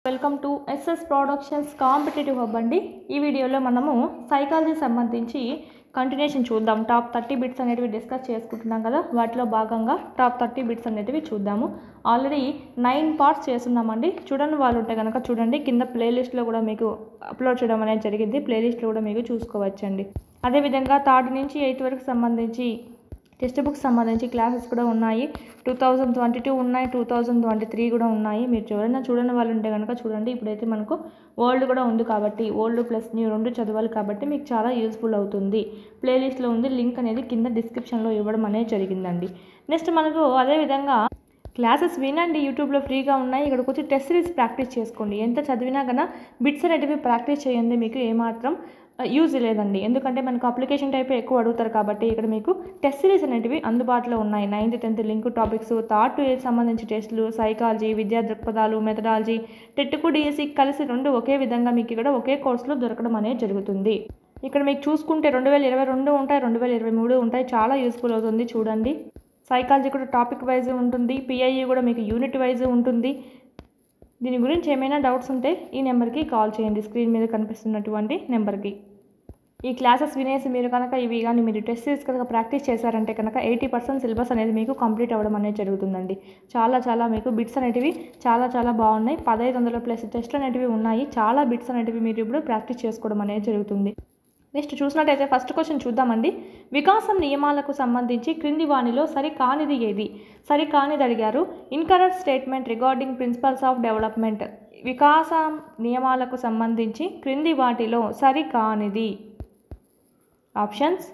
welcome to SS productions competitive hub అండి ఈ వీడియోలో మనము సైకాలజీ సంబంధించి కంటిన్యూషన్ చూద్దాం టాప్ థర్టీ బిట్స్ అనేటివి డిస్కస్ చేసుకుంటున్నాం కదా వాటిలో భాగంగా టాప్ థర్టీ బిట్స్ అనేటివి చూద్దాము ఆల్రెడీ నైన్ పార్ట్స్ చేస్తున్నామండి చూడని వాళ్ళు ఉంటే కనుక చూడండి కింద ప్లేలిస్ట్లో కూడా మీకు అప్లోడ్ చేయడం అనేది జరిగింది ప్లేలిస్ట్లో కూడా మీకు చూసుకోవచ్చండి అదేవిధంగా థర్డ్ నుంచి ఎయిత్ వరకు సంబంధించి టెక్స్ట్ బుక్స్ సంబంధించి క్లాసెస్ కూడా ఉన్నాయి టూ థౌజండ్ ట్వంటీ టూ ఉన్నాయి టూ థౌజండ్ ట్వంటీ త్రీ కూడా ఉన్నాయి మీరు ఎవరైనా చూడని వాళ్ళు ఉంటే కనుక చూడండి ఇప్పుడైతే మనకు ఓల్డ్ కూడా ఉంది కాబట్టి ఓల్డ్ ప్లస్ న్యూ రెండు చదవాలి కాబట్టి మీకు చాలా యూస్ఫుల్ అవుతుంది ప్లేలిస్ట్లో ఉంది లింక్ అనేది కింద డిస్క్రిప్షన్లో ఇవ్వడం అనేది జరిగిందండి నెక్స్ట్ మనకు అదేవిధంగా క్లాసెస్ వినండి యూట్యూబ్లో ఫ్రీగా ఉన్నాయి ఇక్కడికి వచ్చి టెస్ట్ సిరీస్ ప్రాక్టీస్ చేసుకోండి ఎంత చదివినా కన్నా బిట్స్ అనేటివి ప్రాక్టీస్ చేయండి మీకు ఏమాత్రం యూజ్ లేదండి ఎందుకంటే మనకు అప్లికేషన్ టైప్ ఎక్కువ అడుగుతారు కాబట్టి ఇక్కడ మీకు టెస్ట్ సిరీస్ అనేటివి అందుబాటులో ఉన్నాయి ninth tenth link topics third to eighth సంబంధించి టెస్టులు సైకాలజీ విద్యా దృక్పథాలు మెథడాలజీ టెట్కు డిఎస్సి కలిసి రెండు ఒకే విధంగా మీకు ఇక్కడ ఒకే కోర్సులో దొరకడం అనేది జరుగుతుంది ఇక్కడ మీకు చూసుకుంటే రెండు వేల ఇరవై రెండు ఉంటాయి రెండు వేల ఇరవై మూడు ఉంటాయి చాలా యూస్ఫుల్ అవుతుంది చూడండి సైకాలజీ కూడా టాపిక్ వైజ్ ఉంటుంది పిఐఈ కూడా మీకు యూనిట్ వైజ్ ఉంటుంది దీని గురించి ఏమైనా డౌట్స్ ఉంటే ఈ నెంబర్కి కాల్ చేయండి స్క్రీన్ మీద కనిపిస్తున్నటువంటి నెంబర్కి ఈ క్లాసెస్ వినేసి మీరు కనుక ఇవి కానీ మీరు టెస్ట్ సిరీస్ కనుక ప్రాక్టీస్ చేశారంటే కనుక ఎయిటీ పర్సెంట్ సిలబస్ అనేది మీకు కంప్లీట్ అవ్వడం అనేది జరుగుతుందండి చాలా చాలా మీకు బిట్స్ అనేటివి చాలా చాలా బాగున్నాయి పదహైదు వందల ప్లస్ టెస్ట్లు అనేటివి ఉన్నాయి చాలా బిట్స్ అనేటివి మీరు ఇప్పుడు ప్రాక్టీస్ చేసుకోవడం అనేది జరుగుతుంది నెక్స్ట్ చూసినట్టయితే ఫస్ట్ క్వశ్చన్ చూద్దామండి వికాసం నియమాలకు సంబంధించి క్రింది వాణిలో సరి కానిది ఏది సరి కానిది అడిగారు incorrect statement regarding principles of development వికాసం నియమాలకు సంబంధించి క్రింది వాటిలో సరి కానిది options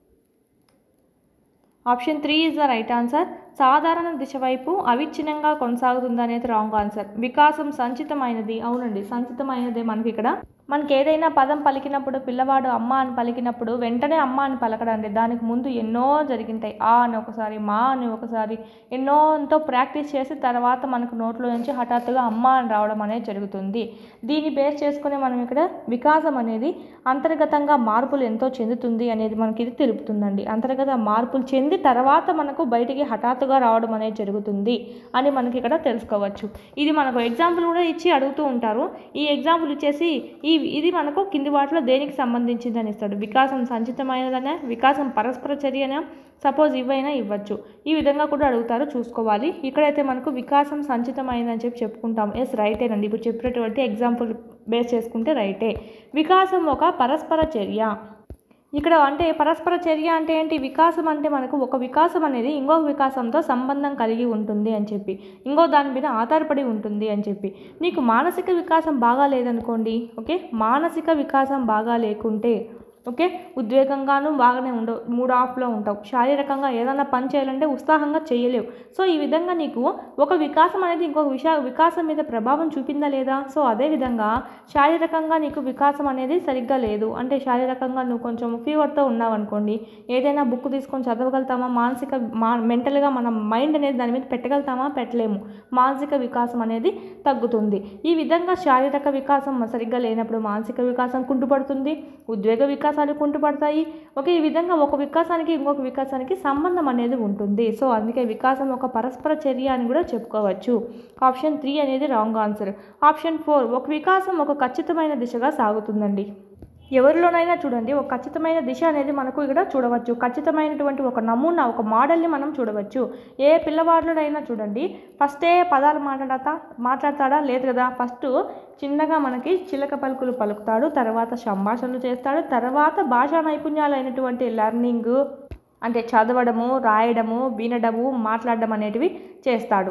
option three is the right answer సాధారణ దిశ వైపు అవిచ్ఛిన్నంగా కొనసాగుతుంది అనేది రాంగ్ ఆన్సర్ వికాసం సంచితమైనది అవునండి సంచితమైనదే మనకి ఇక్కడ మనకి ఏదైనా పదం పలికినప్పుడు పిల్లవాడు అమ్మ అని పలికినప్పుడు వెంటనే అమ్మ అని పలకడండి దానికి ముందు ఎన్నో జరిగింటాయి ఆ అని ఒకసారి మా అని ఒకసారి ఎన్నో ఎంతో ప్రాక్టీస్ చేసి తర్వాత మనకు నోట్లో నుంచి హఠాత్తుగా అమ్మ అని రావడం అనేది జరుగుతుంది దీన్ని బేస్ చేసుకుని మనం ఇక్కడ వికాసం అనేది అంతర్గతంగా మార్పులు ఎంతో చెందుతుంది అనేది మనకి ఇది తెలుపుతుందండి అంతర్గత మార్పులు చెంది తర్వాత మనకు బయటికి హఠాత్తుగా రావడం అనేది జరుగుతుంది అని మనకి ఇక్కడ తెలుసుకోవచ్చు ఇది మనకు ఎగ్జాంపుల్ కూడా ఇచ్చి అడుగుతూ ఉంటారు ఈ ఎగ్జాంపుల్ ఇచ్చేసి ఈ ఇది మనకు కింది వాటిలో దేనికి సంబంధించింది అని ఇస్తాడు వికాసం సంచితమైనదనే వికాసం పరస్పర చర్యన సపోజ్ ఇవైనా ఇవ్వచ్చు ఈ విధంగా కూడా అడుగుతారు చూసుకోవాలి ఇక్కడైతే మనకు వికాసం సంచితమైనదని చెప్పి చెప్పుకుంటాం ఎస్ రైటేనండి ఇప్పుడు చెప్పినటువంటి ఎగ్జాంపుల్ బేస్ చేసుకుంటే రైటే వికాసం ఒక పరస్పర చర్య ఇక్కడ అంటే పరస్పర చర్య అంటే ఏంటి వికాసం అంటే మనకు ఒక వికాసం అనేది ఇంకొక వికాసంతో సంబంధం కలిగి ఉంటుంది అని చెప్పి ఇంకో దాని మీద ఆధారపడి ఉంటుంది అని చెప్పి నీకు మానసిక వికాసం బాగా లేదనుకోండి ఓకే మానసిక వికాసం బాగా లేకుంటే ఓకే ఉద్వేగంగాను బాగానే ఉండవు మూడ్ ఆఫ్లో ఉంటావు శారీరకంగా ఏదైనా పని చేయాలంటే ఉత్సాహంగా చేయలేవు సో ఈ విధంగా నీకు ఒక వికాసం అనేది ఇంకొక విషా వికాసం మీద ప్రభావం చూపిందా లేదా సో అదేవిధంగా శారీరకంగా నీకు వికాసం అనేది సరిగ్గా లేదు అంటే శారీరకంగా నువ్వు కొంచెం ఫీవర్తో ఉన్నావు అనుకోండి ఏదైనా బుక్ తీసుకొని చదవగలుగుతామా మానసిక మా మెంటల్గా మన మైండ్ అనేది దాని మీద పెట్టగలుగుతామా పెట్టలేము మానసిక వికాసం అనేది తగ్గుతుంది ఈ విధంగా శారీరక వికాసం సరిగ్గా లేనప్పుడు మానసిక వికాసం కుంటుపడుతుంది ఉద్వేగ వికాసాలు కుంటుపడతాయి ఓకే ఈ విధంగా ఒక వికాసానికి ఇంకొక వికాసానికి సంబంధం అనేది ఉంటుంది సో అందుకే వికాసం ఒక పరస్పర చర్య అని కూడా చెప్పుకోవచ్చు ఆప్షన్ త్రీ అనేది రాంగ్ ఆన్సర్ ఆప్షన్ ఫోర్ ఒక వికాసం ఒక ఖచ్చితమైన దిశగా సాగుతుందండి ఎవరిలోనైనా చూడండి ఒక ఖచ్చితమైన దిశ అనేది మనకు ఇక్కడ చూడవచ్చు ఖచ్చితమైనటువంటి ఒక నమూనా ఒక మోడల్ని మనం చూడవచ్చు ఏ పిల్లవాడిలోనైనా చూడండి ఫస్టే పదాలు మాట్లాడతా మాట్లాడతాడా లేదు కదా ఫస్ట్ చిన్నగా మనకి చిలక పలుకులు పలుకుతాడు తర్వాత సంభాషణలు చేస్తాడు తర్వాత భాషా నైపుణ్యాలైనటువంటి లెర్నింగ్ అంటే చదవడము రాయడము వినడము మాట్లాడడం అనేటివి చేస్తాడు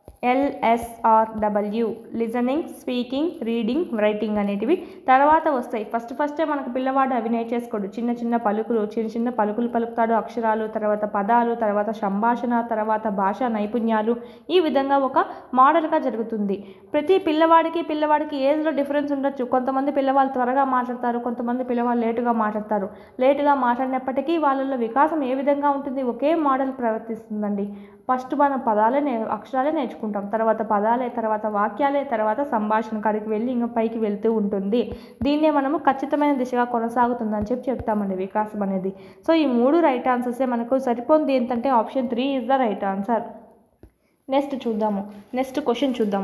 LSRW listening speaking reading writing అనేటివి తర్వాత వస్తాయి ఫస్ట్ ఫస్టే మనకు పిల్లవాడు అవి నేర్చేసుకోడు చిన్న చిన్న పలుకులు చిన్న చిన్న పలుకులు పలుకుతాడు అక్షరాలు తర్వాత పదాలు తర్వాత సంభాషణ తర్వాత భాషా నైపుణ్యాలు ఈ విధంగా ఒక మోడల్గా జరుగుతుంది ప్రతి పిల్లవాడికి పిల్లవాడికి ఏజ్లో డిఫరెన్స్ ఉండొచ్చు కొంతమంది పిల్లవాళ్ళు త్వరగా మాట్లాడతారు కొంతమంది పిల్లవాళ్ళు లేటుగా మాట్లాడతారు లేటుగా మాట్లాడినప్పటికీ వాళ్ళలో వికాసం ఏ విధంగా ఉంటుంది ఒకే మోడల్ ప్రవర్తిస్తుందండి ఫస్ట్ మనం పదాలే నే అక్షరాలే నేర్చుకుంటాం తర్వాత పదాలే తర్వాత వాక్యాలే తర్వాత సంభాషణ కాడికి వెళ్ళి ఇంకా పైకి వెళ్తూ ఉంటుంది దీన్నే మనము ఖచ్చితమైన దిశగా కొనసాగుతుందని చెప్పి చెప్తామండి వికాసం అనేది సో ఈ మూడు రైట్ ఆన్సర్సే మనకు సరిపోయింది ఏంటంటే option three is the right answer next చూద్దాము నెక్స్ట్ క్వశ్చన్ చూద్దాము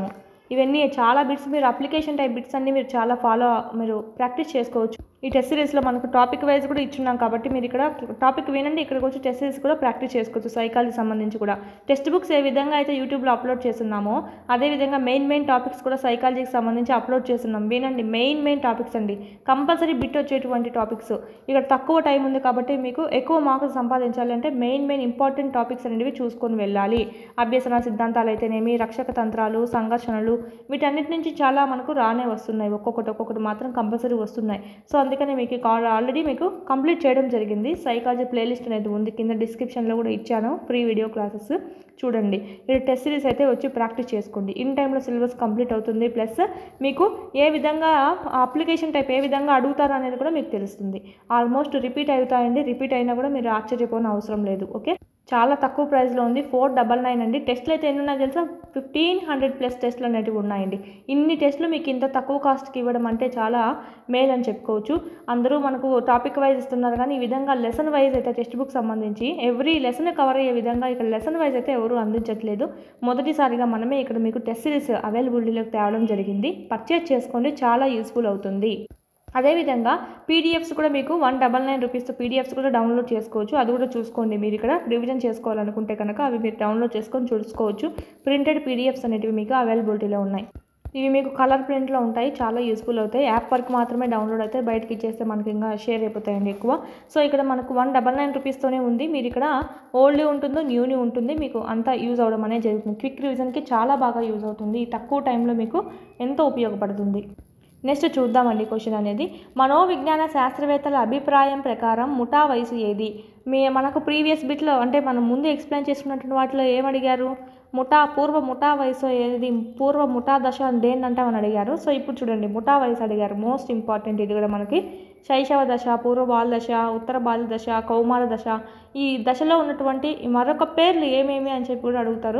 ఇవన్నీ చాలా బిట్స్ మీరు అప్లికేషన్ టైప్ బిట్స్ అన్ని మీరు చాలా ఫాలో మీరు ప్రాక్టీస్ చేసుకోవచ్చు ఈ టెస్ట్ సిరీస్లో మనకు టాపిక్ వైజ్ కూడా ఇచ్చున్నాం కాబట్టి మీరు ఇక్కడ టాపిక్ వినండి ఇక్కడికి వచ్చి టెస్ట్ సిరీస్ కూడా ప్రాక్టీస్ చేసుకోవచ్చు సైకాలజీ సంబంధించి కూడా టెక్స్ట్ బుక్స్ ఏ విధంగా అయితే యూట్యూబ్లో అప్లోడ్ చేస్తున్నామో అదేవిధంగా మెయిన్ మెయిన్ టాపిక్స్ కూడా సైకాలజీకి సంబంధించి అప్లోడ్ చేస్తున్నాం వినండి మెయిన్ మెయిన్ టాపిక్స్ అండి కంపల్సరీ బిట్ వచ్చేటువంటి టాపిక్స్ ఇక్కడ తక్కువ టైం ఉంది కాబట్టి మీకు ఎక్కువ మార్కులు సంపాదించాలి అంటే మెయిన్ మెయిన్ ఇంపార్టెంట్ టాపిక్స్ అనేవి చూసుకొని వెళ్ళాలి అభ్యసన సిద్ధాంతాలు అయితేనేమి రక్షక తంత్రాలు సంఘర్షణలు వీటన్నిటి నుంచి చాలా మనకు రానే వస్తున్నాయి ఒక్కొక్కటి ఒక్కొక్కటి మాత్రం కంపల్సరీ వస్తున్నాయి సో అందుకని మీకు కాల్ ఆల్రెడీ మీకు కంప్లీట్ చేయడం జరిగింది సైకాలజీ ప్లేలిస్ట్ అనేది ఉంది కింద డిస్క్రిప్షన్లో కూడా ఇచ్చాను ఫ్రీ వీడియో క్లాసెస్ చూడండి ఇది టెస్ట్ సిరీస్ అయితే వచ్చి ప్రాక్టీస్ చేసుకోండి ఇన్ టైంలో సిలబస్ కంప్లీట్ అవుతుంది ప్లస్ మీకు ఏ విధంగా అప్లికేషన్ టైప్ ఏ విధంగా అడుగుతారు అనేది కూడా మీకు తెలుస్తుంది ఆల్మోస్ట్ రిపీట్ అవుతాయండి రిపీట్ అయినా కూడా మీరు ఆశ్చర్యపోని అవసరం లేదు ఓకే చాలా తక్కువ ప్రైస్లో ఉంది ఫోర్ డబల్ నైన్ అండి టెస్ట్లు అయితే ఎన్ని ఉన్నాయి తెలుసా ఫిఫ్టీన్ హండ్రెడ్ ప్లస్ టెస్ట్లు అనేటివి ఉన్నాయండి ఇన్ని టెస్ట్లు మీకు ఇంత తక్కువ కాస్ట్కి ఇవ్వడం అంటే చాలా మేల్ అని చెప్పుకోవచ్చు అందరూ మనకు టాపిక్ వైజ్ ఇస్తున్నారు కానీ ఈ విధంగా లెసన్ వైజ్ అయితే టెక్స్ట్ బుక్ సంబంధించి ఎవ్రీ లెసన్ కవర్ అయ్యే విధంగా ఇక్కడ లెసన్ వైజ్ అయితే ఎవరు అందించట్లేదు మొదటిసారిగా మనమే ఇక్కడ మీకు టెస్ట్ సిరీస్ అవైలబిలిటీలోకి తేవడం జరిగింది పర్చేజ్ చేసుకోండి చాలా యూస్ఫుల్ అవుతుంది అదేవిధంగా పీడిఎఫ్స్ కూడా మీకు వన్ డబల్ నైన్ రూపీస్తో పీడిఎఫ్స్ కూడా డౌన్లోడ్ చేసుకోవచ్చు అది కూడా చూసుకోండి మీరు ఇక్కడ రివిజన్ చేసుకోవాలనుకుంటే కనుక అవి మీరు డౌన్లోడ్ చేసుకొని చూసుకోవచ్చు ప్రింటెడ్ పీడిఎఫ్స్ అనేటివి మీకు అవైలబిలిటీలో ఉన్నాయి ఇవి మీకు కలర్ ప్రింట్లో ఉంటాయి చాలా యూస్ఫుల్ అవుతాయి యాప్ వర్క్ మాత్రమే డౌన్లోడ్ అవుతాయి బయటకి ఇచ్చేస్తే మనకి ఇంకా షేర్ అయిపోతాయండి ఎక్కువ సో ఇక్కడ మనకు వన్ డబల్ నైన్ రూపీస్తోనే ఉంది మీరు ఇక్కడ ఓల్డ్ ఉంటుందో న్యూని ఉంటుంది మీకు అంతా యూజ్ అవ్వడం అనేది జరుగుతుంది క్విక్ రివిజన్కి చాలా బాగా యూజ్ అవుతుంది ఈ తక్కువ టైంలో మీకు ఎంతో ఉపయోగపడుతుంది నెక్స్ట్ చూద్దామండి క్వశ్చన్ అనేది మనోవిజ్ఞాన శాస్త్రవేత్తల అభిప్రాయం ప్రకారం ముఠా వయసు ఏది మీ మనకు ప్రీవియస్ బిట్లో అంటే మనం ముందు ఎక్స్ప్లెయిన్ చేసుకున్నటువంటి వాటిలో ఏమడిగారు ముఠా పూర్వ ముఠా వయసు ఏది పూర్వ ముఠా దశ దేన్నంటామని అడిగారు సో ఇప్పుడు చూడండి ముఠా వయసు అడిగారు మోస్ట్ ఇంపార్టెంట్ ఇది కూడా మనకి శైశవ దశ పూర్వ బాల దశ ఉత్తర బాల దశ కౌమార దశ ఈ దశలో ఉన్నటువంటి మరొక పేర్లు ఏమేమి అని చెప్పి కూడా అడుగుతారు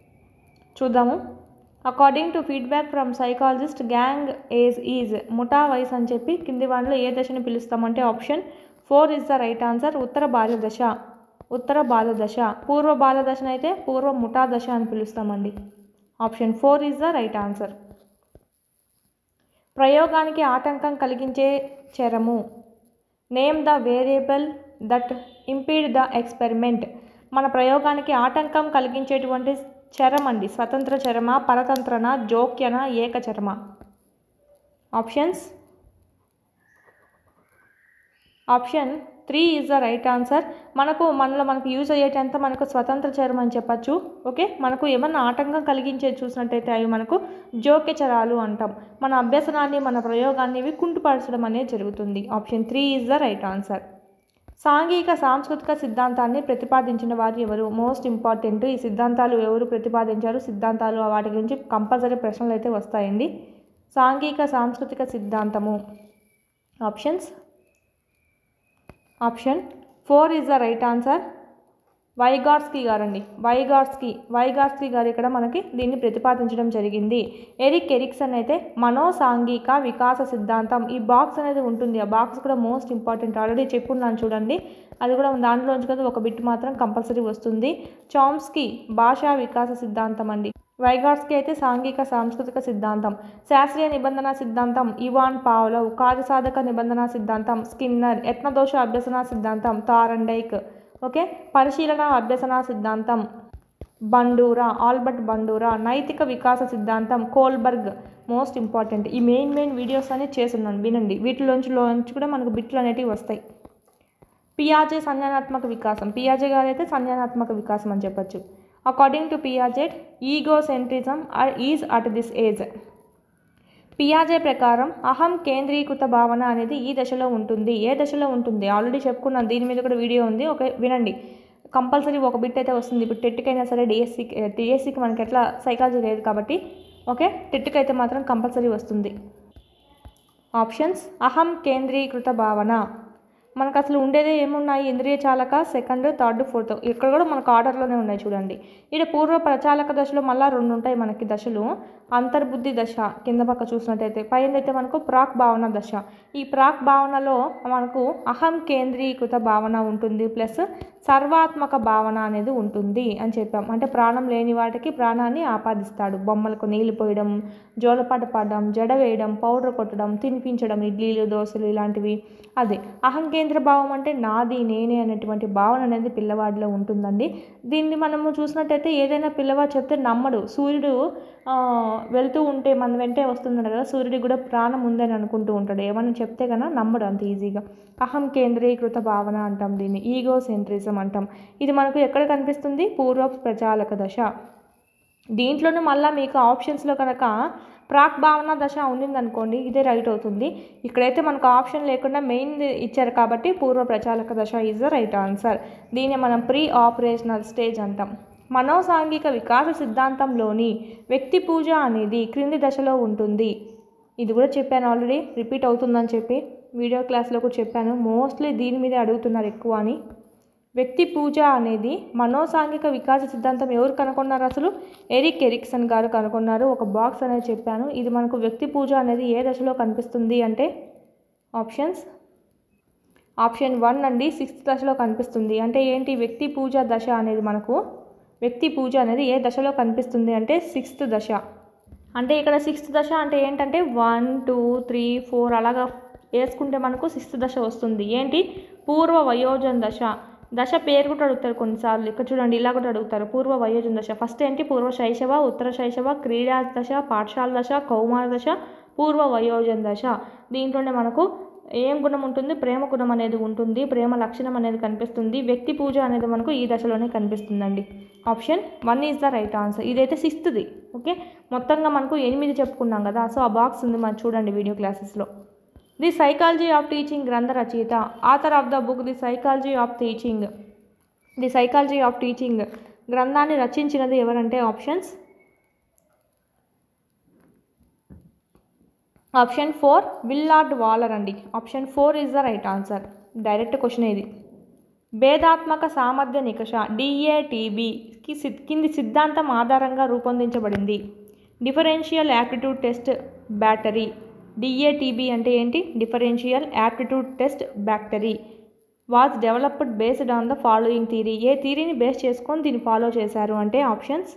చూద్దాము according to feedback from psychologist gang age is ముఠా వయసు అని చెప్పి కింది వాటిలో ఏ దశని పిలుస్తామంటే option four is the right answer ఉత్తర బాల్య దశ ఉత్తర బాల దశ పూర్వ బాల దశనైతే పూర్వ ముఠా దశ అని పిలుస్తామండి option four is the right answer ప్రయోగానికి ఆటంకం కలిగించే చరము name the variable that impede the experiment మన ప్రయోగానికి ఆటంకం కలిగించేటువంటి చరం అండి స్వతంత్ర చరమ పరతంత్రన జోక్యన ఏకచరమ options option three is the right answer మనకు మనలో మనకు యూజ్ అయ్యేటంత మనకు స్వతంత్ర చరం అని చెప్పచ్చు ఓకే మనకు ఏమన్నా ఆటంకం కలిగించేది చూసినట్టయితే అవి మనకు జోక్య చరాలు అంటాం మన అభ్యసనాన్ని మన ప్రయోగాన్ని ఇవి కుంటుపరచడం అనేది జరుగుతుంది option three is the right answer సాంఘిక సాంస్కృతిక సిద్ధాంతాన్ని ప్రతిపాదించిన వారు ఎవరు మోస్ట్ ఇంపార్టెంట్ ఈ సిద్ధాంతాలు ఎవరు ప్రతిపాదించారు సిద్ధాంతాలు వాటి గురించి కంపల్సరీ ప్రశ్నలు అయితే వస్తాయండి సాంఘిక సాంస్కృతిక సిద్ధాంతము options option four is the right answer Vygotsky గారండి వైగార్స్కీ వైగార్స్కీ గారు ఇక్కడ మనకి దీన్ని ప్రతిపాదించడం జరిగింది ఎరిక్ ఎరిక్సన్ అయితే మనోసాంఘిక వికాస సిద్ధాంతం ఈ బాక్స్ అనేది ఉంటుంది ఆ బాక్స్ కూడా మోస్ట్ ఇంపార్టెంట్ ఆల్రెడీ చెప్పున్నాను చూడండి అది కూడా దాంట్లోంచి కదా ఒక బిట్ మాత్రం కంపల్సరీ వస్తుంది చామ్స్కీ భాషా వికాస సిద్ధాంతం అండి వైగాట్స్కి అయితే సాంఘిక సాంస్కృతిక సిద్ధాంతం శాస్త్రీయ నిబంధన సిద్ధాంతం ఇవాన్ పావ్లవ్ కార్యసాధక నిబంధన సిద్ధాంతం స్కిన్నర్ యత్నదోష అభ్యసన సిద్ధాంతం తారండైక్ ఓకే పరిశీలన అభ్యసన సిద్ధాంతం బండూరా ఆల్బర్ట్ బండూరా నైతిక వికాస సిద్ధాంతం కోల్బర్గ్ మోస్ట్ ఇంపార్టెంట్ ఈ మెయిన్ మెయిన్ వీడియోస్ అనేది చేస్తున్నాను వినండి వీటిలోంచి లోంచి కూడా మనకు బిట్లు అనేటివి వస్తాయి పియాజే సంజ్ఞానాత్మక వికాసం పియాజే గారు అయితే సంజ్ఞానాత్మక వికాసం అని చెప్పొచ్చు according to Piaget egocentrism is at this age పియాజే ప్రకారం అహం కేంద్రీకృత భావన అనేది ఈ దశలో ఉంటుంది ఏ దశలో ఉంటుంది ఆల్రెడీ చెప్పుకున్నాను దీని మీద కూడా వీడియో ఉంది ఒక వినండి కంపల్సరీ ఒక బిట్ అయితే వస్తుంది ఇప్పుడు టెట్కైనా సరే డిఎస్సికి డిఎస్సికి మనకి ఎట్లా సైకాలజీ లేదు కాబట్టి ఓకే టెట్కి అయితే మాత్రం కంపల్సరీ వస్తుంది ఆప్షన్స్ అహం కేంద్రీకృత భావన మనకు అసలు ఉండేదే ఏమున్నాయి ఇంద్రియ చాలక సెకండ్ థర్డ్ ఫోర్త్ ఇక్కడ కూడా మనకు ఆర్డర్లోనే ఉన్నాయి చూడండి ఇక్కడ పూర్వ ప్రచాలక దశలో మళ్ళీ రెండు ఉంటాయి మనకి దశలు అంతర్బుద్ధి దశ కింద పక్క చూసినట్టయితే పైన అయితే మనకు ప్రాక్ భావన దశ ఈ ప్రాక్ భావనలో మనకు అహం కేంద్రీకృత భావన ఉంటుంది ప్లస్ సర్వాత్మక భావన అనేది ఉంటుంది అని చెప్పాం అంటే ప్రాణం లేని వాటికి ప్రాణాన్ని ఆపాదిస్తాడు బొమ్మలకు నీళ్లు పోయడం జోలపాట పాడడం జడ వేయడం పౌడర్ కొట్టడం తినిపించడం ఇడ్లీలు దోశలు ఇలాంటివి అదే అహంకేంద్ర భావం అంటే నాది నేనే అనేటువంటి భావన అనేది పిల్లవాడిలో ఉంటుందండి దీన్ని మనము చూసినట్టయితే ఏదైనా పిల్లవాడు చెప్తే నమ్మడు సూర్యుడు ఆ, వెళ్తూ ఉంటే మన వెంటే వస్తున్నాడు కదా సూర్యుడికి కూడా ప్రాణం ఉందని అనుకుంటూ ఉంటాడు ఏమన్నా చెప్తే కన్నా నమ్మడు అంత ఈజీగా అహం కేంద్రీకృత భావన అంటాం దీన్ని ఈగో సెంట్రిజం అంటాం ఇది మనకు ఎక్కడ కనిపిస్తుంది పూర్వ ప్రచాలక దశ దీంట్లోనే మళ్ళీ మీకు ఆప్షన్స్లో కనుక ప్రాక్ భావన దశ ఉండిందనుకోండి ఇదే రైట్ అవుతుంది ఇక్కడైతే మనకు ఆప్షన్ లేకుండా మెయిన్ ఇచ్చారు కాబట్టి పూర్వ ప్రచాలక దశ ఈజ్ ద రైట్ ఆన్సర్ దీన్ని మనం ప్రీ ఆపరేషనల్ స్టేజ్ అంటాం మనోసాంఘిక వికాస సిద్ధాంతంలోని వ్యక్తి పూజ అనేది క్రింది దశలో ఉంటుంది ఇది కూడా చెప్పాను ఆల్రెడీ రిపీట్ అవుతుందని చెప్పి వీడియో క్లాస్లో కూడా చెప్పాను మోస్ట్లీ దీని మీదే అడుగుతున్నారు ఎక్కువ అని వ్యక్తి పూజ అనేది మనోసాంఘిక వికాస సిద్ధాంతం ఎవరు కనుగొన్నారు అసలు ఎరిక్ ఎరిక్సన్ గారు కనుగొన్నారు ఒక బాక్స్ అనేది చెప్పాను ఇది మనకు వ్యక్తి పూజ అనేది ఏ దశలో కనిపిస్తుంది అంటే ఆప్షన్స్ ఆప్షన్ వన్ అండి సిక్స్త్ దశలో కనిపిస్తుంది అంటే ఏంటి వ్యక్తి పూజ దశ అనేది మనకు వ్యక్తి పూజ అనేది ఏ దశలో కనిపిస్తుంది అంటే సిక్స్త్ దశ అంటే ఇక్కడ సిక్స్త్ దశ అంటే ఏంటంటే వన్ టూ త్రీ ఫోర్ అలాగా వేసుకుంటే మనకు సిక్స్త్ దశ వస్తుంది ఏంటి పూర్వ వయోజన దశ దశ పేరు కూడా అడుగుతారు కొన్నిసార్లు ఇక్కడ చూడండి ఇలా కూడా అడుగుతారు పూర్వ వయోజన దశ ఫస్ట్ ఏంటి పూర్వ శైశవ ఉత్తర శైశవ క్రీడా దశ పాఠశాల దశ కౌమార దశ పూర్వ వయోజన దశ దీంట్లోనే మనకు ఏం గుణం ఉంటుంది ప్రేమ గుణం అనేది ఉంటుంది ప్రేమ లక్షణం అనేది కనిపిస్తుంది వ్యక్తి పూజ అనేది మనకు ఈ దశలోనే కనిపిస్తుందండి option one is the right answer ఇదైతే సిక్స్త్ది ఓకే మొత్తంగా మనకు ఎనిమిది చెప్పుకున్నాం కదా సో ఆ బాక్స్ ఉంది మనం చూడండి వీడియో క్లాసెస్లో ది సైకాలజీ ఆఫ్ టీచింగ్ గ్రంథ రచయిత author of the book the psychology of teaching the psychology of teaching గ్రంథాన్ని రచించినది ఎవరంటే options option four Willard Waller అండి option four is the right answer direct question ఇది భేదాత్మక సామర్థ్య నికష డిఏటిబికి కింది సిద్ధాంతం ఆధారంగా రూపొందించబడింది differential aptitude test battery DATB అంటే ఏంటి differential aptitude test battery was developed based on the following theory ఏ థీరీని బేస్ చేసుకొని దీన్ని ఫాలో చేశారు అంటే ఆప్షన్స్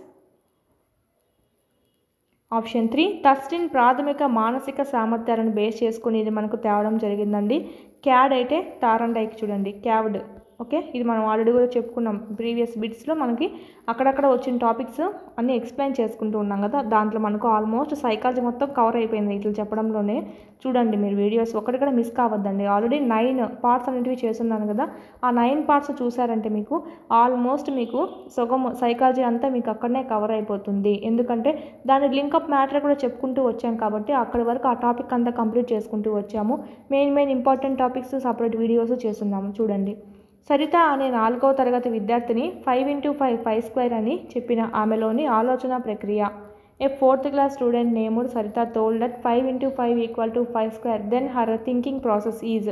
ఆప్షన్ త్రీ టస్టిన్ ప్రాథమిక మానసిక సామర్థ్యాలను బేస్ చేసుకుని ఇది మనకు తేవడం జరిగిందండి క్యాడ్ అయితే టారండైక్ చూడండి క్యావ్డ్ ఓకే ఇది మనం ఆల్రెడీ కూడా చెప్పుకున్నాం ప్రీవియస్ బిట్స్లో మనకి అక్కడక్కడ వచ్చిన టాపిక్స్ అన్నీ ఎక్స్ప్లెయిన్ చేసుకుంటూ ఉన్నాం కదా దాంట్లో మనకు ఆల్మోస్ట్ సైకాలజీ మొత్తం కవర్ అయిపోయింది ఇట్లా చెప్పడంలోనే చూడండి మీరు వీడియోస్ ఒకటి కూడా మిస్ కావద్దండి ఆల్రెడీ నైన్ పార్ట్స్ అనేటివి చేస్తున్నాను కదా ఆ నైన్ పార్ట్స్ చూసారంటే మీకు ఆల్మోస్ట్ మీకు సగం సైకాలజీ అంతా మీకు అక్కడనే కవర్ అయిపోతుంది ఎందుకంటే దాని లింకప్ మ్యాటర్ కూడా చెప్పుకుంటూ వచ్చాం కాబట్టి అక్కడి వరకు ఆ టాపిక్ అంతా కంప్లీట్ చేసుకుంటూ వచ్చాము main main important topics separate videos చేస్తున్నాము చూడండి సరిత అనే నాలుగవ తరగతి విద్యార్థిని five into five five square అని చెప్పిన ఆమెలోని ఆలోచన ప్రక్రియ a fourth class student named Saritha told that five into five equal to five square then her thinking process is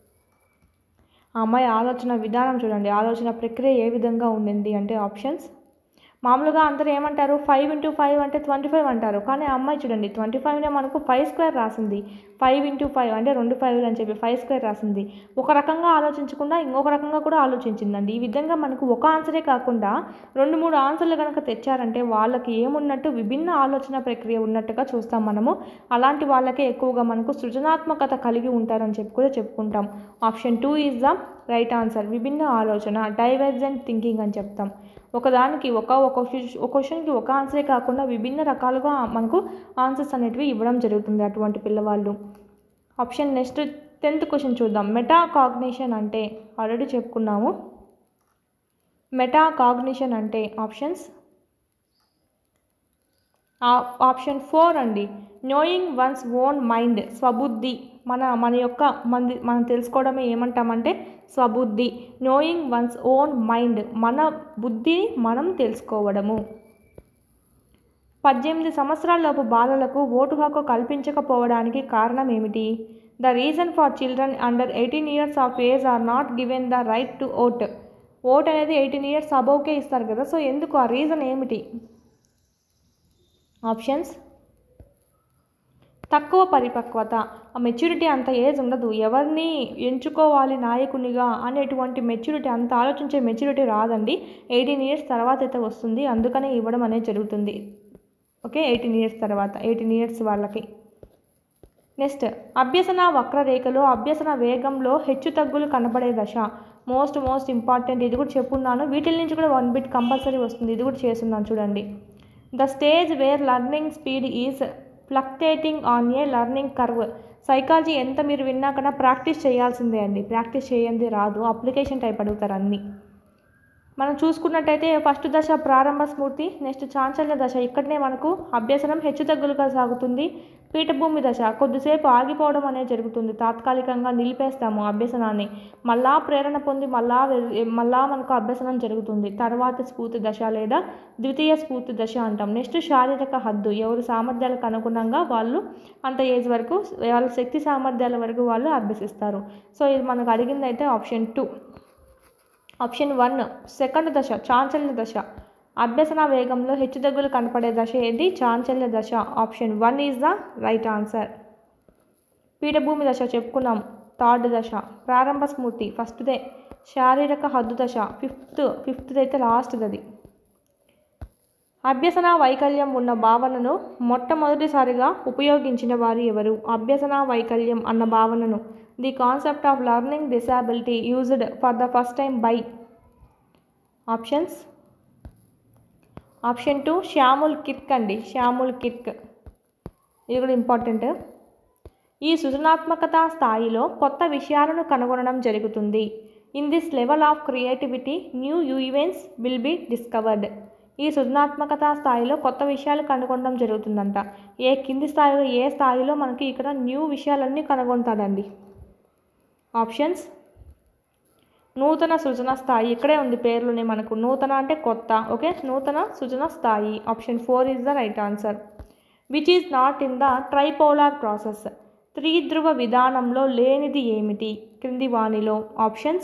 ఆ అమ్మాయి ఆలోచన విధానం చూడండి ఆలోచన ప్రక్రియ ఏ విధంగా ఉండింది అంటే ఆప్షన్స్ మామూలుగా అందరూ ఏమంటారు ఫైవ్ ఇంటూ ఫైవ్ అంటే ట్వంటీ ఫైవ్ అంటారు కానీ ఆ అమ్మాయి చూడండి ట్వంటీ ఫైవ్నే మనకు ఫైవ్ స్క్వేర్ రాసింది ఫైవ్ ఇంటూ ఫైవ్ అంటే రెండు ఫైవ్ అని చెప్పి ఫైవ్ స్క్వేర్ రాసింది ఒక రకంగా ఆలోచించకుండా ఇంకొక రకంగా కూడా ఆలోచించిందండి ఈ విధంగా మనకు ఒక ఆన్సరే కాకుండా రెండు మూడు ఆన్సర్లు కనుక తెచ్చారంటే వాళ్ళకి ఏమున్నట్టు విభిన్న ఆలోచన ప్రక్రియ ఉన్నట్టుగా చూస్తాం మనము అలాంటి వాళ్ళకే ఎక్కువగా మనకు సృజనాత్మకత కలిగి ఉంటారని చెప్పి కూడా చెప్పుకుంటాం option two is the right answer విభిన్న ఆలోచన డైవర్జెంట్ థింకింగ్ అని చెప్తాం ఒకదానికి ఒక ఒక ఒక క్వశ్చన్కి ఒక ఆన్సరే కాకుండా విభిన్న రకాలుగా మనకు ఆన్సర్స్ అనేటివి ఇవ్వడం జరుగుతుంది అటువంటి పిల్లవాళ్ళు ఆప్షన్ నెక్స్ట్ టెన్త్ క్వశ్చన్ చూద్దాం మెటా కాగ్నిషన్ అంటే ఆల్రెడీ చెప్పుకున్నాము మెటా కాగ్నిషన్ అంటే ఆప్షన్స్ ఆప్షన్ ఫోర్ అండి నోయింగ్ వన్స్ ఓన్ మైండ్ స్వబుద్ధి మన మన యొక్క మంది మనం తెలుసుకోవడమే ఏమంటామంటే స్వబుద్ధి నోయింగ్ వన్స్ ఓన్ మైండ్ మన బుద్ధిని మనం తెలుసుకోవడము పద్దెనిమిది సంవత్సరాలలోపు బాలలకు ఓటు హక్కు కల్పించకపోవడానికి కారణం ఏమిటి the reason for children under eighteen years of age are not given the right to vote vote అనేది ఎయిటీన్ ఇయర్స్ అబౌవ్కే ఇస్తారు కదా సో ఎందుకు ఆ రీజన్ ఏమిటి ఆప్షన్స్ తక్కువ పరిపక్వత ఆ మెచ్యూరిటీ అంత ఏజ్ ఉండదు ఎవరిని ఎంచుకోవాలి నాయకునిగా అనేటువంటి మెచ్యూరిటీ అంత ఆలోచించే మెచ్యూరిటీ రాదండి ఎయిటీన్ ఇయర్స్ తర్వాత అయితే వస్తుంది అందుకనే ఇవ్వడం అనేది జరుగుతుంది ఓకే ఎయిటీన్ ఇయర్స్ తర్వాత ఎయిటీన్ ఇయర్స్ వాళ్ళకి నెక్స్ట్ అభ్యసన వక్రరేఖలో అభ్యసన వేగంలో హెచ్చు తగ్గులు కనబడే దశ మోస్ట్ మోస్ట్ ఇంపార్టెంట్ ఇది కూడా చెప్పున్నాను వీటి నుంచి కూడా వన్ బిట్ కంపల్సరీ వస్తుంది ఇది కూడా చేస్తున్నాను చూడండి the stage where learning speed is fluctuating on a learning curve psychology ఎంత మీరు విన్నా కన్నా ప్రాక్టీస్ చేయాల్సిందే అండి ప్రాక్టీస్ చేయండి రాదు అప్లికేషన్ టైప్ అడుగుతారు అన్నీ మనం చూసుకున్నట్టయితే ఫస్ట్ దశ ప్రారంభ స్మృతి నెక్స్ట్ చాంచల్య దశ ఇక్కడనే మనకు అభ్యసనం హెచ్చుతగ్గులుగా సాగుతుంది పీఠభూమి దశ కొద్దిసేపు ఆగిపోవడం అనేది జరుగుతుంది తాత్కాలికంగా నిలిపేస్తాము అభ్యసనాన్ని మళ్ళా ప్రేరణ పొంది మళ్ళా వె- మళ్ళా మనకు అభ్యసనం జరుగుతుంది తర్వాత స్ఫూర్తి దశ లేదా ద్వితీయ స్ఫూర్తి దశ అంటాం నెక్స్ట్ శారీరక హద్దు ఎవరి సామర్థ్యాలకు అనుగుణంగా వాళ్ళు అంత ఏజ్ వరకు వాళ్ళ శక్తి సామర్థ్యాల వరకు వాళ్ళు అభ్యసిస్తారు సో ఇది మనకు అడిగింది అయితే option two option one second దశ చాంచల్య దశ అభ్యసన వేగంలో హెచ్చుతగ్గులు కనపడే దశ ఏది చాంచల్య దశ option one is the right answer పీఠభూమి దశ చెప్పుకున్నాం థర్డ్ దశ ప్రారంభ స్మృతి ఫస్ట్దే శారీరక హద్దు దశ ఫిఫ్త్ ఫిఫ్త్ అయితే లాస్ట్ది అది అభ్యసన వైకల్యం ఉన్న భావనను మొట్టమొదటిసారిగా ఉపయోగించిన వారు ఎవరు అభ్యసన వైకల్యం అన్న భావనను the concept of learning disability used for the first time by options option two Samuel Kirk అండి శ్యాముల్ కిర్క్ ఇది కూడా ఇంపార్టెంట్ ఈ సృజనాత్మకత స్థాయిలో కొత్త విషయాలను కనుగొనడం జరుగుతుంది in this level of creativity new events will be discovered ఈ సృజనాత్మకత స్థాయిలో కొత్త విషయాలు కనుగొనడం జరుగుతుందంట ఏ కింది స్థాయిలో ఏ స్థాయిలో మనకి ఇక్కడ న్యూ విషయాలన్నీ కనుగొంటాడండి ఆప్షన్స్ నూతన సృజన స్థాయి ఇక్కడే ఉంది పేర్లోనే మనకు నూతన అంటే కొత్త ఓకే నూతన సృజన స్థాయి option four is the right answer which is not in the tripolar process త్రిధ్రువ విధానంలో లేనిది ఏమిటి క్రింది వాణిలో ఆప్షన్స్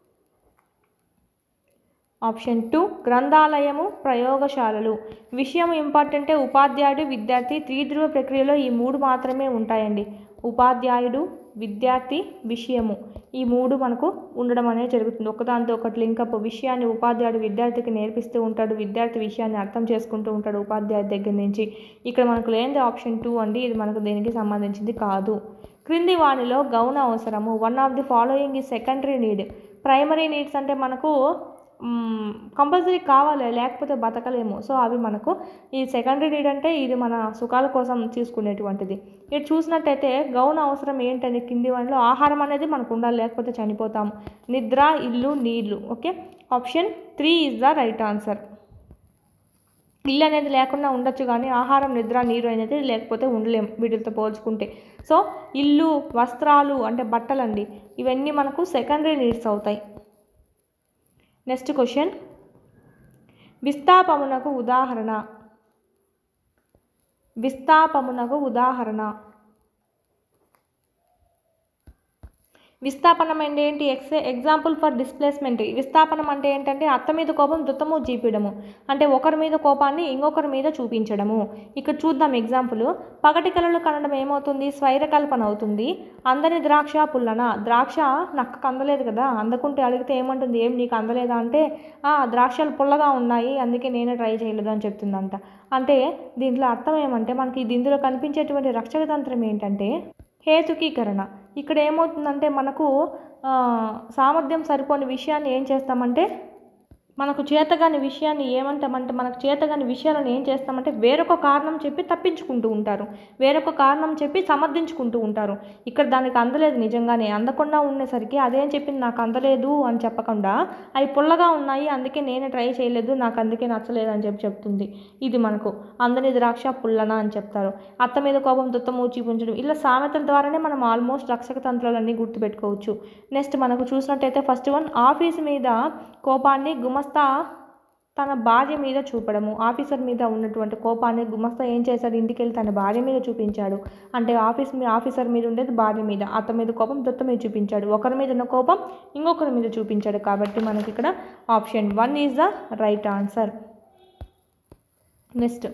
ఆప్షన్ టూ గ్రంథాలయము ప్రయోగశాలలు విషయం ఇంపార్టెంటే ఉపాధ్యాయుడు విద్యార్థి త్రిధ్రువ ప్రక్రియలో ఈ మూడు మాత్రమే ఉంటాయండి ఉపాధ్యాయుడు విద్యార్థి విషయము ఈ మూడు మనకు ఉండడం అనేది జరుగుతుంది ఒకదాంతో ఒకటి లింకప్ విషయాన్ని ఉపాధ్యాయుడు విద్యార్థికి నేర్పిస్తూ ఉంటాడు విద్యార్థి విషయాన్ని అర్థం చేసుకుంటూ ఉంటాడు ఉపాధ్యాయుడి దగ్గర నుంచి ఇక్కడ మనకు లేనిది ఆప్షన్ టూ అండి ఇది మనకు దేనికి సంబంధించింది కాదు క్రింది వాణిలో గౌన అవసరము వన్ ఆఫ్ ది ఫాలోయింగ్ ఈ సెకండరీ నీడ్ ప్రైమరీ నీడ్స్ అంటే మనకు కంపల్సరీ కావాలి లేకపోతే బతకలేము సో అవి మనకు ఈ సెకండరీ నీడ్ అంటే ఇది మన సుఖాల కోసం తీసుకునేటువంటిది ఇటు చూసినట్టయితే గౌన అవసరం ఏంటని కింది వాటిలో ఆహారం అనేది మనకు ఉండాలి లేకపోతే చనిపోతాము నిద్ర ఇల్లు నీళ్లు okay option three is the right answer ఇల్లు అనేది లేకుండా ఉండొచ్చు కానీ ఆహారం నిద్ర నీరు అనేది లేకపోతే ఉండలేం వీటితో పోల్చుకుంటే సో ఇల్లు వస్త్రాలు అంటే బట్టలండి ఇవన్నీ మనకు సెకండరీ నీడ్స్ అవుతాయి నెక్స్ట్ క్వశ్చన్ విస్థాపమునకు ఉదాహరణ విస్థాపమునకు ఉదాహరణ విస్థాపనం అంటే ఏంటి ఎక్స్ ఎగ్జాంపుల్ ఫర్ డిస్ప్లేస్మెంట్ విస్థాపనం అంటే ఏంటంటే అత్త మీద కోపం దుత్తము చూపించడము అంటే ఒకరి మీద కోపాన్ని ఇంకొకరి మీద చూపించడము ఇక్కడ చూద్దాం ఎగ్జాంపుల్ పగటి కళలు కనడం ఏమవుతుంది స్వైరకల్పన అవుతుంది అందని ద్రాక్ష పుల్లన ద్రాక్ష నక్కకు అందలేదు కదా అందకుంటే అడిగితే ఏమంటుంది ఏం నీకు అందలేదా అంటే "ఆ, ద్రాక్షలు పుల్లగా ఉన్నాయి అందుకే నేనే ట్రై చేయలేదు అని చెప్తుందంట అంటే దీంట్లో అర్థం ఏమంటే మనకి దీంట్లో కనిపించేటువంటి రక్షక తంత్రం ఏంటంటే హేతుకీకరణ ఇక్కడ ఏమవుతుందంటే మనకు ఆ, సామర్థ్యం సరిపోని విషయాన్ని ఏం చేస్తామంటే మనకు చేతగాని విషయాన్ని ఏమంటామంటే మనకు చేతగాని విషయాలను ఏం చేస్తామంటే వేరొక కారణం చెప్పి తప్పించుకుంటూ ఉంటారు వేరొక కారణం చెప్పి సమర్థించుకుంటూ ఉంటారు ఇక్కడ దానికి అందలేదు నిజంగానే అందకుండా ఉండేసరికి అదేం చెప్పింది నాకు అందలేదు అని చెప్పకుండా అవి పుల్లగా ఉన్నాయి అందుకే నేనే ట్రై చేయలేదు నాకు అందుకే నచ్చలేదు అని చెప్పి చెప్తుంది ఇది మనకు అందని ద్రాక్ష పుల్లన అని చెప్తారు అత్త మీద కోపం దుత్తము చూపించడం ఇలా సామెతల ద్వారానే మనం ఆల్మోస్ట్ రక్షక తంత్రాలన్నీ గుర్తుపెట్టుకోవచ్చు నెక్స్ట్ మనకు చూసినట్టయితే ఫస్ట్ వన్ ఆఫీస్ మీద కోపాన్ని గుమస్తా తన భార్య మీద చూపడము ఆఫీసర్ మీద ఉన్నటువంటి కోపాన్ని గుమస్తా ఏం చేశాడు ఇంటికి వెళ్ళి తన భార్య మీద చూపించాడు అంటే ఆఫీస్ మీ ఆఫీసర్ మీద ఉండేది భార్య మీద అత్త మీద కోపం దొత్త మీద చూపించాడు ఒకరి మీద ఉన్న కోపం ఇంకొకరి మీద చూపించాడు కాబట్టి మనకి ఇక్కడ option one is the right answer next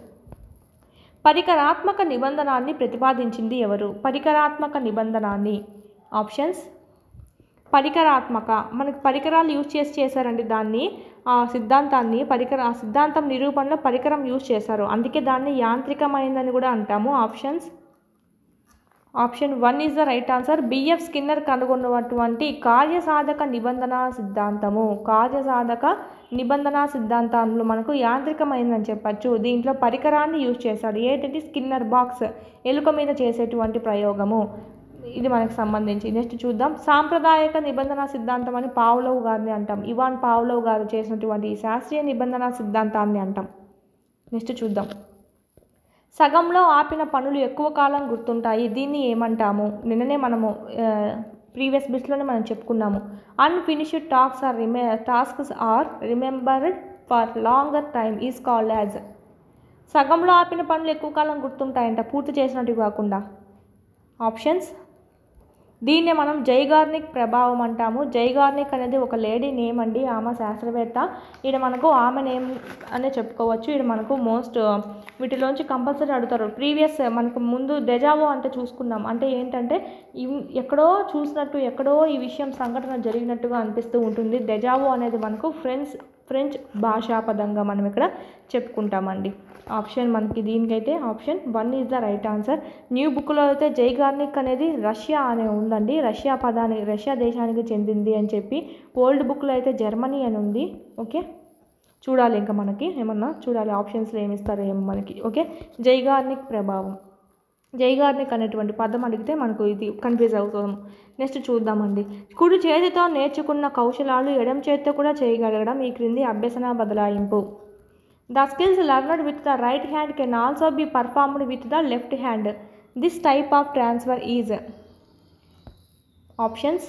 పరికరాత్మక నిబంధనాన్ని ప్రతిపాదించింది ఎవరు పరికరాత్మక నిబంధనాన్ని ఆప్షన్స్ పరికరాత్మక మనకి పరికరాలు యూజ్ చేసి చేశారండి దాన్ని ఆ సిద్ధాంతాన్ని పరికర ఆ సిద్ధాంతం నిరూపణలో పరికరం యూజ్ చేశారు అందుకే దాన్ని యాంత్రికమైందని కూడా అంటాము options option one is the right answer B F Skinner కనుగొన్నటువంటి కార్యసాధక నిబంధన సిద్ధాంతము కార్యసాధక నిబంధన సిద్ధాంతంలో మనకు యాంత్రికమైందని చెప్పచ్చు దీంట్లో పరికరాన్ని యూజ్ చేశాడు ఏంటంటే స్కిన్నర్ బాక్స్ ఎలుక మీద చేసేటువంటి ప్రయోగము ఇది మనకు సంబంధించి నెక్స్ట్ చూద్దాం సాంప్రదాయక నిబంధన సిద్ధాంతం అని పావులవ్ గారిని అంటాం ఇవాన్ పావులవ్ గారు చేసినటువంటి ఈ శాస్త్రీయ నిబంధన సిద్ధాంతాన్ని అంటాం నెక్స్ట్ చూద్దాం సగంలో ఆపిన పనులు ఎక్కువ కాలం గుర్తుంటాయి దీన్ని ఏమంటాము నిన్ననే మనము ప్రీవియస్ బిట్స్లోనే మనం చెప్పుకున్నాము అన్ఫినిష్డ్ టాక్స్ ఆర్ రిమే tasks are remembered for longer time is called as సగంలో ఆపిన పనులు ఎక్కువ కాలం గుర్తుంటాయంట పూర్తి చేసినట్టు కాకుండా ఆప్షన్స్ దీన్నే మనం జైగార్నిక్ ప్రభావం అంటాము జైగార్నిక్ అనేది ఒక లేడీ నేమ్ అండి ఆమె శాస్త్రవేత్త ఈడ మనకు ఆమె నేమ్ అనే చెప్పుకోవచ్చు ఈడ మనకు మోస్ట్ వీటిలోంచి కంపల్సరీ అడుగుతారు ప్రీవియస్ మనకు ముందు డెజావో అంటే చూసుకున్నాం అంటే ఏంటంటే ఇవ్- ఎక్కడో చూసినట్టు ఎక్కడో ఈ విషయం సంఘటన జరిగినట్టుగా అనిపిస్తూ ఉంటుంది డెజావో అనేది మనకు ఫ్రెండ్స్ ఫ్రెంచ్ భాషా పదంగా మనం ఇక్కడ చెప్పుకుంటామండి ఆప్షన్ మనకి దీనికైతే option one is the right answer new బుక్లో అయితే జైగార్నిక్ అనేది రష్యా అనే ఉందండి రష్యా పదానికి రష్యా దేశానికి చెందింది అని చెప్పి ఓల్డ్ బుక్లో అయితే జర్మనీ అని ఉంది ఓకే చూడాలి ఇంకా మనకి ఏమన్నా చూడాలి ఆప్షన్స్లో ఏమి ఇస్తారో ఏమో మనకి ఓకే జైగార్నిక్ ప్రభావం జైగార్నిక్ అనేటువంటి పదం అడిగితే మనకు ఇది కన్ఫ్యూజ్ అవుతాం నెక్స్ట్ చూద్దామండి కుడి చేతితో నేర్చుకున్న కౌశలాలు ఎడం చేతితో కూడా చేయగలగడం ఈ క్రింది అభ్యసన బదలాయింపు the skills learned with the right hand can also be performed with the left hand this type of transfer is options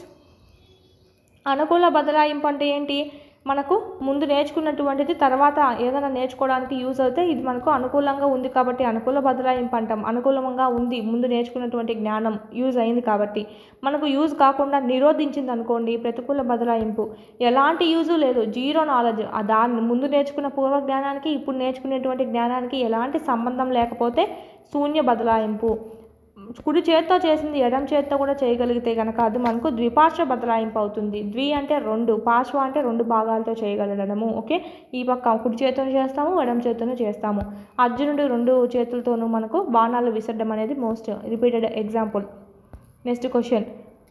అనుకూల బదలాయింపు అంటే ఏంటి మనకు ముందు నేర్చుకున్నటువంటిది తర్వాత ఏదైనా నేర్చుకోవడానికి యూజ్ అవుతే ఇది మనకు అనుకూలంగా ఉంది కాబట్టి అనుకూల బదలాయింపు అంటాం అనుకూలంగా ఉంది ముందు నేర్చుకున్నటువంటి జ్ఞానం యూజ్ అయింది కాబట్టి మనకు యూజ్ కాకుండా నిరోధించింది అనుకోండి ప్రతికూల బదలాయింపు ఎలాంటి యూజు లేదు జీరో నాలెడ్జ్ ఆ దాన్ని ముందు నేర్చుకున్న పూర్వ జ్ఞానానికి ఇప్పుడు నేర్చుకునేటువంటి జ్ఞానానికి ఎలాంటి సంబంధం లేకపోతే శూన్య బదలాయింపు కుడి చేత్తో చేసింది ఎడం చేత్తో కూడా చేయగలిగితే కనుక అది మనకు ద్విపార్శ్వ బదలాయింపు అవుతుంది ద్వి అంటే రెండు పార్శ్వ అంటే రెండు భాగాలతో చేయగలగడము ఓకే ఈ పక్క కుడి చేతితో చేస్తాము ఎడం చేతితోనూ చేస్తాము అర్జునుడు రెండు చేతులతోనూ మనకు బాణాలు విసరడం అనేది most repeated example next question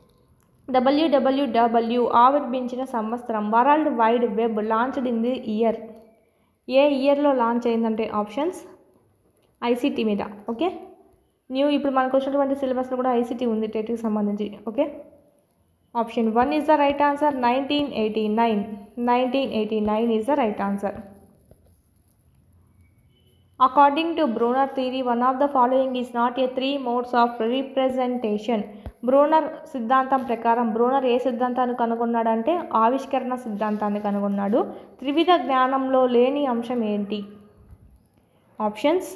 W W W ఆవిర్భించిన సంవత్సరం world wide web launched in the year ఏ ఇయర్లో లాంచ్ అయిందంటే ఆప్షన్స్ ఐసీటీ మీద ఓకే న్యూ ఇప్పుడు మనకు వచ్చినటువంటి సిలబస్లో కూడా ఐసీటీ ఉంది టెట్కి సంబంధించి okay option one is the right answer nineteen eighty nine nineteen eighty nine is the right answer according to Bruner theory one of the following is not a three modes of representation Bruner సిద్ధాంతం ప్రకారం Bruner ఏ సిద్ధాంతాన్ని కనుగొన్నాడంటే ఆవిష్కరణ సిద్ధాంతాన్ని కనుగొన్నాడు త్రివిధ జ్ఞానంలో లేని అంశం ఏంటి ఆప్షన్స్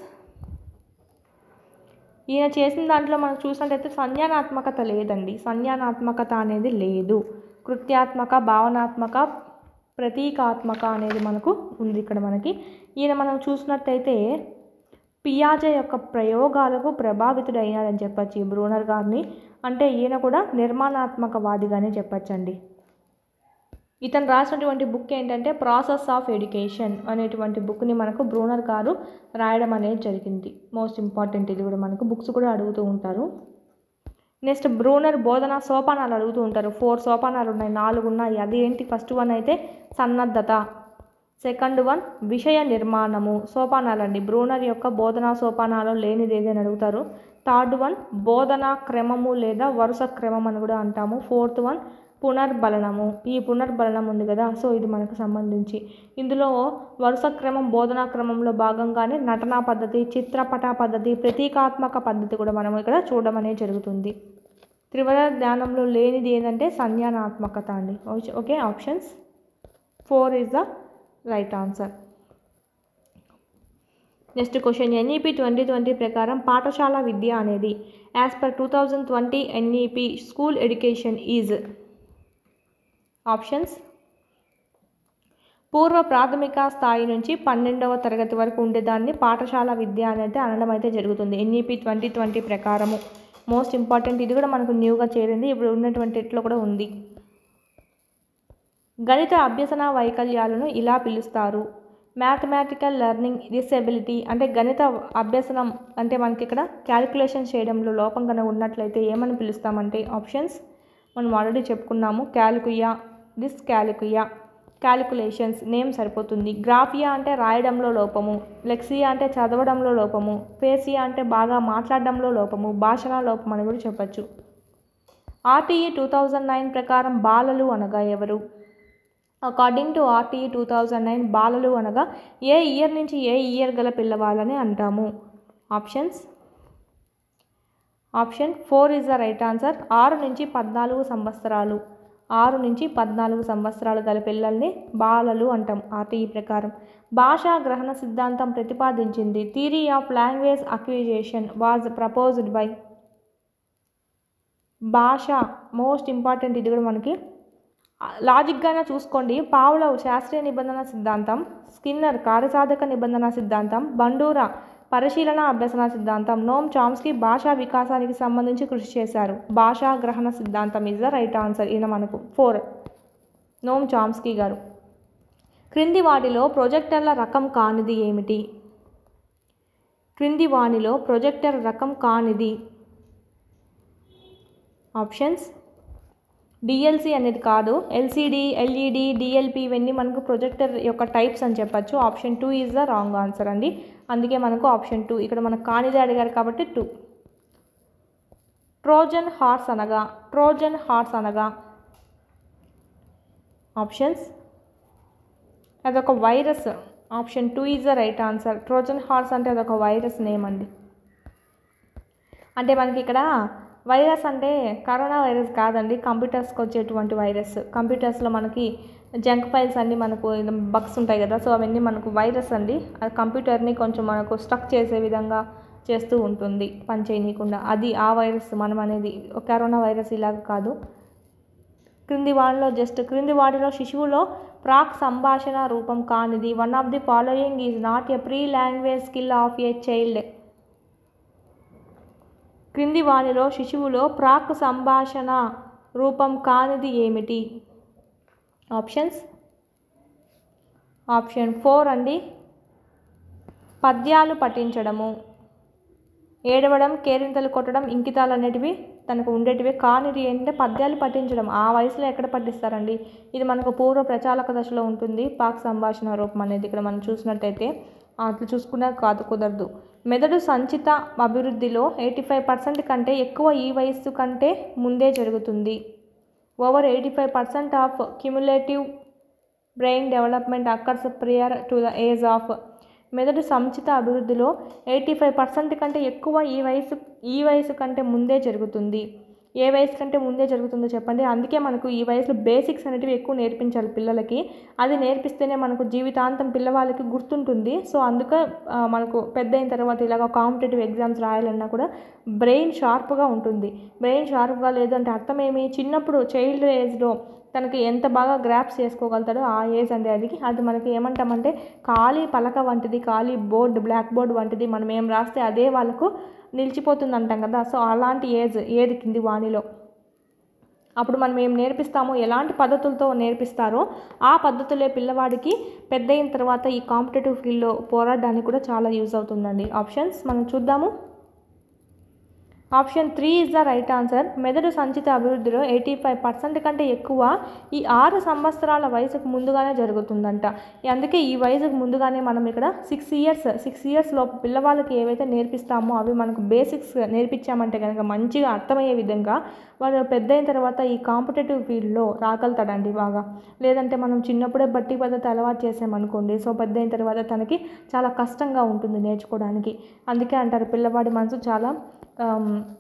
ఈయన చేసిన దాంట్లో మనం చూసినట్టయితే సంజ్ఞానాత్మకత లేదండి సంజ్ఞానాత్మకత అనేది లేదు కృత్యాత్మక భావనాత్మక ప్రతీకాత్మక అనేది మనకు ఉంది ఇక్కడ మనకి ఈయన మనం చూసినట్టయితే పియాజే యొక్క ప్రయోగాలకు ప్రభావితుడైనాడని చెప్పచ్చు ఈ బ్రూనర్ గారిని అంటే ఈయన కూడా నిర్మాణాత్మకవాదిగానే చెప్పచ్చండి ఇతను రాసినటువంటి బుక్ ఏంటంటే ప్రాసెస్ ఆఫ్ ఎడ్యుకేషన్ అనేటువంటి బుక్ని మనకు బ్రూనర్ గారు రాయడం అనేది జరిగింది మోస్ట్ ఇంపార్టెంట్ ఇది కూడా మనకు బుక్స్ కూడా అడుగుతూ ఉంటారు నెక్స్ట్ బ్రూనర్ బోధన సోపానాలు అడుగుతూ ఉంటారు ఫోర్ సోపానాలు ఉన్నాయి నాలుగు ఉన్నాయి అది ఏంటి ఫస్ట్ వన్ అయితే సన్నద్ధత సెకండ్ వన్ విషయ నిర్మాణము సోపానాలండి బ్రూనర్ యొక్క బోధనా సోపానాలు లేనిది ఏదని అడుగుతారు థర్డ్ వన్ బోధనా క్రమము లేదా వరుస క్రమం అని కూడా అంటాము ఫోర్త్ వన్ పునర్బలనము ఈ పునర్బలనం ఉంది కదా సో ఇది మనకు సంబంధించి ఇందులో వరుస క్రమం బోధనా క్రమంలో భాగంగానే నటనా పద్ధతి చిత్రపట పద్ధతి ప్రతీకాత్మక పద్ధతి కూడా మనం ఇక్కడ చూడడం అనేది జరుగుతుంది త్రివర జ్ఞానంలో లేనిది ఏంటంటే సంజ్ఞానాత్మకత అండి okay options four is the right answer next question NEP twenty twenty ప్రకారం పాఠశాల విద్య అనేది as per two thousand twenty NEP school education is options పూర్వ ప్రాథమిక స్థాయి నుంచి పన్నెండవ తరగతి వరకు ఉండేదాన్ని పాఠశాల విద్య అనేది అనడం అయితే జరుగుతుంది ఎన్ఈపి ట్వంటీ ట్వంటీ ప్రకారము మోస్ట్ ఇంపార్టెంట్ ఇది కూడా మనకు న్యూగా చేరింది ఇప్పుడు ఉన్నటువంటి ఎట్లో కూడా ఉంది గణిత అభ్యసన వైకల్యాలను ఇలా పిలుస్తారు మ్యాథమెటికల్ లెర్నింగ్ డిసెబిలిటీ అంటే గణిత అభ్యసనం అంటే మనకి ఇక్కడ క్యాలిక్యులేషన్ చేయడంలో లోపం కనుక ఉన్నట్లయితే ఏమని పిలుస్తామంటే ఆప్షన్స్ మనం ఆల్రెడీ చెప్పుకున్నాము క్యాలికుయా డిస్ క్యాలికుయా క్యాలిక్యులేషన్స్ నేమ్ సరిపోతుంది గ్రాఫియా అంటే రాయడంలో లోపము లెక్సియా అంటే చదవడంలో లోపము ఫేసియా అంటే బాగా మాట్లాడడంలో లోపము భాషణ లోపం అని కూడా చెప్పచ్చు ఆర్టీఈ టూ థౌజండ్ నైన్ ప్రకారం బాలలు అనగా ఎవరు according to RTE two thousand nine బాలలు అనగా ఏ ఇయర్ నుంచి ఏ ఇయర్ గల పిల్లవాళ్ళని అంటాము options option four is the right answer ఆరు నుంచి పద్నాలుగు సంవత్సరాలు ఆరు నుంచి పద్నాలుగు సంవత్సరాలు గల పిల్లల్ని బాలలు అంటాం ఆర్టీఈ ప్రకారం భాషా గ్రహణ సిద్ధాంతం ప్రతిపాదించింది theory of language acquisition was proposed by భాష మోస్ట్ ఇంపార్టెంట్ ఇది కూడా మనకి లాజిక్గానే చూసుకోండి పావులవ్ శాస్త్రీయ నిబంధన సిద్ధాంతం స్కిన్నర్ కార్యసాధక నిబంధన సిద్ధాంతం బండూరా పరిశీలన అభ్యసన సిద్ధాంతం నోమ్ చామ్స్కీ భాషా వికాసానికి సంబంధించి కృషి చేశారు భాషా గ్రహణ సిద్ధాంతం ఇస్ ద రైట్ ఆన్సర్ ఈయన మనకు ఫోర్ నోమ్ చామ్స్కీ గారు క్రింది వాటిలో ప్రొజెక్టర్ల రకం కానిది ఏమిటి క్రింది వానిలో ప్రొజెక్టర్ రకం కానిది ఆప్షన్స్ డిఎల్సి అనేది కాదు ఎల్సిడి ఎల్ఈడి డిఎల్పి ఇవన్నీ మనకు ప్రొజెక్టర్ యొక్క టైప్స్ అని చెప్పచ్చు option two is the wrong answer అండి అందుకే మనకు ఆప్షన్ టూ ఇక్కడ మనకు కానిదే అడిగారు కాబట్టి టూ ట్రోజన్ హార్స్ అనగా ట్రోజన్ హార్స్ అనగా ఆప్షన్స్ అదొక virus option two is the right answer Trojan horse అంటే అదొక వైరస్ నేమ్ అండి అంటే మనకి ఇక్కడ వైరస్ అంటే కరోనా వైరస్ కాదండి కంప్యూటర్స్కి వచ్చేటువంటి వైరస్ కంప్యూటర్స్లో మనకి జంక్ ఫైల్స్ అన్నీ మనకు బగ్స్ ఉంటాయి కదా సో అవన్నీ మనకు వైరస్ అండి అది కంప్యూటర్ని కొంచెం మనకు స్టక్ చేసే విధంగా చేస్తూ ఉంటుంది పని చేయనీయకుండా అది ఆ వైరస్ మనం అనేది కరోనా వైరస్ ఇలాగ కాదు క్రింది వాటిలో జస్ట్ క్రింది వాటిలో శిశువులో ప్రాక్ సంభాషణ రూపం కానిది one of the following is not a pre language skill of a child క్రింది వానిలో శిశువులో ప్రాక్ సంభాషణ రూపం కానిది ఏమిటి ఆప్షన్స్ ఆప్షన్ ఫోర్ అండి పద్యాలు పఠించడము ఏడవడం కేరింతలు కొట్టడం ఇంకితాలు అనేటివి తనకు ఉండేటివి కానిది ఏంటంటే పద్యాలు పఠించడం ఆ వయసులో ఎక్కడ పఠిస్తారండి ఇది మనకు పూర్వ ప్రచాలక దశలో ఉంటుంది పాక్ సంభాషణ రూపం అనేది ఇక్కడ మనం చూసినట్టయితే అట్లా చూసుకున్నా కాదు కుదరదు మెదడు సంచిత అభివృద్ధిలో ఎయిటీ ఫైవ్ పర్సెంట్ కంటే ఎక్కువ ఈ వయస్సు కంటే ముందే జరుగుతుంది over eighty five percent of cumulative brain development occurs prior to the age of మెదడు సంచిత అభివృద్ధిలో ఎయిటీ ఫైవ్ పర్సెంట్ కంటే ఎక్కువ ఈ వయసు ఈ వయసు కంటే ముందే జరుగుతుంది ఏ వయసు కంటే ముందే జరుగుతుందో చెప్పండి అందుకే మనకు ఈ వయసులో బేసిక్స్ అనేటివి ఎక్కువ నేర్పించాలి పిల్లలకి అది నేర్పిస్తేనే మనకు జీవితాంతం పిల్లవాళ్ళకి గుర్తుంటుంది సో అందుకే ఆ, మనకు పెద్ద అయిన తర్వాత ఇలాగ కాంపిటేటివ్ ఎగ్జామ్స్ రాయాలన్నా కూడా బ్రెయిన్ షార్ప్గా ఉంటుంది బ్రెయిన్ షార్ప్గా లేదు అంటే అర్థం ఏమి చిన్నప్పుడు చైల్డ్ ఏజ్లో తనకి ఎంత బాగా గ్రాప్స్ చేసుకోగలుగుతాడో ఆ ఏజ్ అండి అది అది మనకి ఏమంటామంటే ఖాళీ పలక వంటిది ఖాళీ బోర్డు బ్లాక్ బోర్డ్ వంటిది మనం ఏం రాస్తే అదే వాళ్ళకు నిలిచిపోతుంది అంటాం కదా సో అలాంటి ఏజ్ ఏది కింది వాణిలో అప్పుడు మనం ఏం నేర్పిస్తామో ఎలాంటి పద్ధతులతో నేర్పిస్తారో ఆ పద్ధతులే పిల్లవాడికి పెద్ద అయిన తర్వాత ఈ కాంపిటేటివ్ ఫీల్డ్లో పోరాడడానికి కూడా చాలా యూజ్ అవుతుందండి ఆప్షన్స్ మనం చూద్దాము option three is the right answer మెదడు సంచిత అభివృద్ధిలో ఎయిటీ ఫైవ్ పర్సెంట్ కంటే ఎక్కువ ఈ ఆరు సంవత్సరాల వయసుకు ముందుగానే జరుగుతుందంట అందుకే ఈ వయసుకు ముందుగానే మనం ఇక్కడ సిక్స్ ఇయర్స్ సిక్స్ ఇయర్స్ లోపు పిల్లవాళ్ళకి ఏవైతే నేర్పిస్తామో అవి మనకు బేసిక్స్ నేర్పించామంటే కనుక మంచిగా అర్థమయ్యే విధంగా వాళ్ళు పెద్ద అయిన తర్వాత ఈ కాంపిటేటివ్ ఫీల్డ్లో రాగలుగుతాడండి బాగా లేదంటే మనం చిన్నప్పుడే బట్టి పద్ధతి అలవాటు చేసామనుకోండి సో పెద్ద అయిన తర్వాత తనకి చాలా కష్టంగా ఉంటుంది నేర్చుకోవడానికి అందుకే అంటారు పిల్లవాడి మనసు చాలా ఆమ్,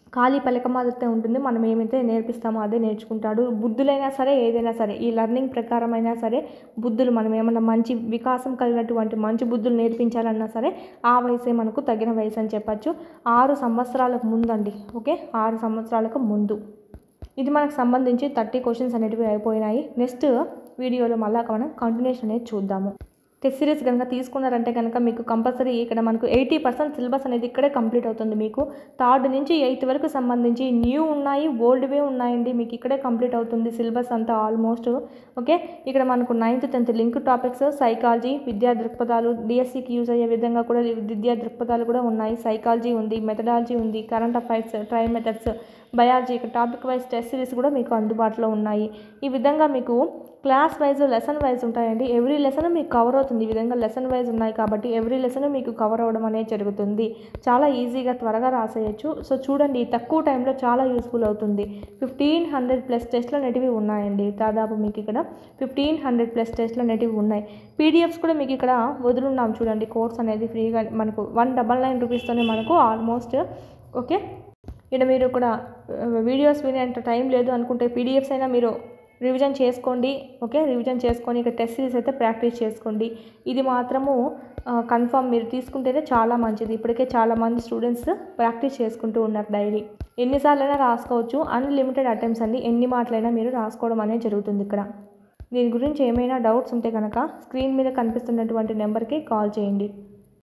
ఖాళీ పలక మాదిరితే ఉంటుంది మనం ఏమైతే నేర్పిస్తామో అదే నేర్చుకుంటాడు బుద్ధులైనా సరే ఏదైనా సరే ఈ లర్నింగ్ ప్రకారం అయినా సరే బుద్ధులు మనం ఏమన్నా మంచి వికాసం కలిగినటువంటి మంచి బుద్ధులు నేర్పించాలన్నా సరే ఆ వయసే మనకు తగిన వయసు అని చెప్పచ్చు ఆరు సంవత్సరాలకు ముందండి ఓకే ఆరు సంవత్సరాలకు ముందు ఇది మనకు సంబంధించి థర్టీ క్వశ్చన్స్ అనేటివి అయిపోయినాయి నెక్స్ట్ వీడియోలో మళ్ళా మనం కంటిన్యూషన్ అనేది చూద్దాము టెస్ట్ సిరీస్ కనుక తీసుకున్నారంటే కనుక మీకు కంపల్సరీ ఇక్కడ మనకు ఎయిటీ పర్సెంట్ సిలబస్ అనేది ఇక్కడే కంప్లీట్ అవుతుంది మీకు థర్డ్ నుంచి ఎయిత్ వరకు సంబంధించి న్యూ ఉన్నాయి ఓల్డ్వే ఉన్నాయండి మీకు ఇక్కడే కంప్లీట్ అవుతుంది సిలబస్ అంతా ఆల్మోస్ట్ ఓకే ఇక్కడ మనకు ninth tenth link topics psychology విద్యా దృక్పథాలు డిఎస్సికి యూజ్ అయ్యే విధంగా కూడా విద్యా దృక్పథాలు కూడా ఉన్నాయి సైకాలజీ ఉంది మెథడాలజీ ఉంది current affairs try methods biology ఇక్కడ టాపిక్ వైజ్ టెస్ట్ సిరీస్ కూడా మీకు అందుబాటులో ఉన్నాయి ఈ విధంగా మీకు క్లాస్ వైజ్ లెసన్ వైజ్ ఉంటాయండి ఎవ్రీ లెసన్ మీకు కవర్ అవుతుంది ఈ విధంగా లెసన్ వైజ్ ఉన్నాయి కాబట్టి ఎవ్రీ లెసన్ మీకు కవర్ అవ్వడం అనేది జరుగుతుంది చాలా ఈజీగా త్వరగా రాసేయచ్చు సో చూడండి ఈ తక్కువ టైంలో చాలా యూస్ఫుల్ అవుతుంది ఫిఫ్టీన్ హండ్రెడ్ ప్లస్ టెస్ట్లు అనేటివి ఉన్నాయండి దాదాపు మీకు ఇక్కడ ఫిఫ్టీన్ హండ్రెడ్ ప్లస్ టెస్ట్లు అనేటివి ఉన్నాయి పీడిఎఫ్స్ కూడా మీకు ఇక్కడ వదులున్నాం చూడండి కోర్స్ అనేది ఫ్రీగా మనకు వన్ డబల్ నైన్ రూపీస్తోనే మనకు ఆల్మోస్ట్ ఓకే ఇక్కడ మీరు కూడా వీడియోస్ వినేంత టైం లేదు అనుకుంటే పీడిఎఫ్స్ అయినా మీరు రివిజన్ చేసుకోండి ఓకే రివిజన్ చేసుకొని ఇక్కడ టెస్ట్ సిరీస్ అయితే ప్రాక్టీస్ చేసుకోండి ఇది మాత్రము కన్ఫర్మ్ మీరు తీసుకుంటేనే చాలా మంచిది ఇప్పటికే చాలా మంది స్టూడెంట్స్ ప్రాక్టీస్ చేసుకుంటూ ఉన్నారు డైలీ ఎన్నిసార్లైనా రాసుకోవచ్చు అన్లిమిటెడ్ అటెంప్ట్స్ అండి ఎన్ని మాటలైనా మీరు రాసుకోవడం అనేది జరుగుతుంది ఇక్కడ దీని గురించి ఏమైనా డౌట్స్ ఉంటే కనుక స్క్రీన్ మీద కనిపిస్తున్నటువంటి నెంబర్కి కాల్ చేయండి